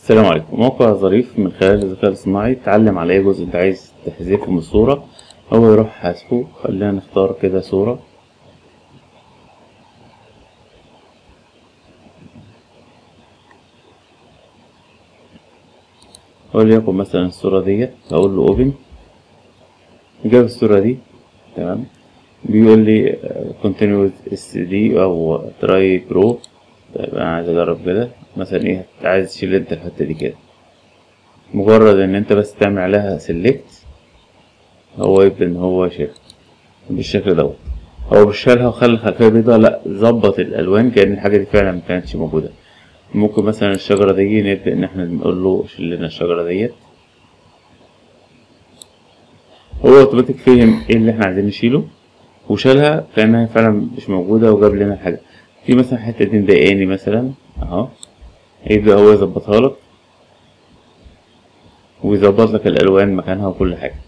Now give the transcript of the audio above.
السلام عليكم موقع ظريف من خلال الذكاء الاصطناعي تعلم على اي جزء انت عايز تحذفه من الصورة هو يروح حذفه خلينا نختار كده صورة وليكن مثلا الصورة ديت هقول له اوبن جاب الصورة دي تمام بيقول لي continue with SD او try pro طيب انا عايز اجرب كده مثلا ايه عايز تشيل انت الحتة دي كده مجرد ان انت بس تعمل عليها سيلكت هو يبدأ ان هو يشيلها بالشكل دوت هو مش شالها وخلى الخلفية بيضاء لا ظبط الالوان كأن الحاجة دي فعلا مكانتش موجودة ممكن مثلا الشجرة دي نبدأ ان احنا نقول له شيل لنا الشجرة ديت هو اوتوماتيك فهم ايه اللي احنا عايزين نشيله وشالها كأنها فعلا مش موجودة وجاب لنا الحاجة في مثلا حتة دي مضايقاني مثلا اهو يبدأ هو يظبطها لك ويظبط لك الألوان مكانها وكل حاجة